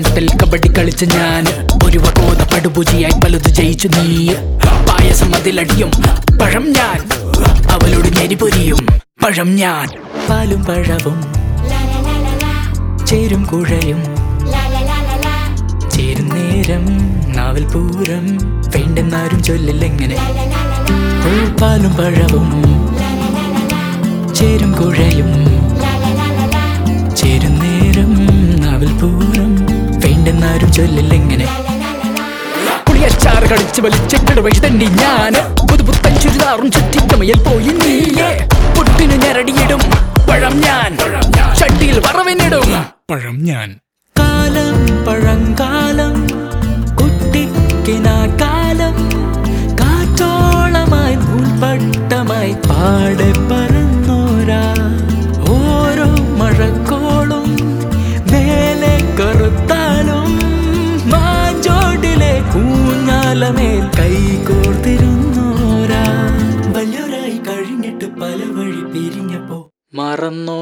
കണ്ടൽ കബഡി കളിച്ച ഞാൻ ഒരു വകോത പടുപൂജിയായി പലത് ജയിച്ചു നീ പായസം അതിലടിയും പഴം ഞാൻ അവളോട് ഞെരിപൊരിയും പഴം ഞാൻ പാലും പഴവും ചേരും കുഴയും ചേരും നേരം നാവൽ പൂരം വേണ്ടെന്നാരും ചൊല്ലില്ലെങ്ങനെ ഓ പാലും പഴവും ചേരും കുഴയും ചേരും നേരം നാവൽ പൂരം വേണ്ടെന്നാരും ചൊല്ലില്ലെങ്ങനെ പുളിയച്ചാറ് കളിച്ച് വലിച്ചിട്ട് വഴി തണ്ടി ഞാൻ പുതുപുത്തൻ ചുരിദാറും ചുറ്റിക്കമയിൽ പോയി നീയേ പുട്ടിന് ഞരടിയിടും പഴം ഞാൻ ചട്ടിയിൽ വറവിനിടും പഴം ഞാൻ കാലം പഴങ്കാലം കുട്ടിക്കിനാ കാലം കാറ്റോളമായി നൂൽപ്പട്ടമായി പാടെ പറന്നോരാ ഓരോ മഴക്കോളും മേലെ കറുത്താലും മാഞ്ചോട്ടിലെ ഊഞ്ഞാലമേൽ കൈകോർത്തിരുന്നോരാ വല്യൊരായി കഴിഞ്ഞിട്ട് പല വഴി പിരിഞ്ഞപ്പോ മറന്നോ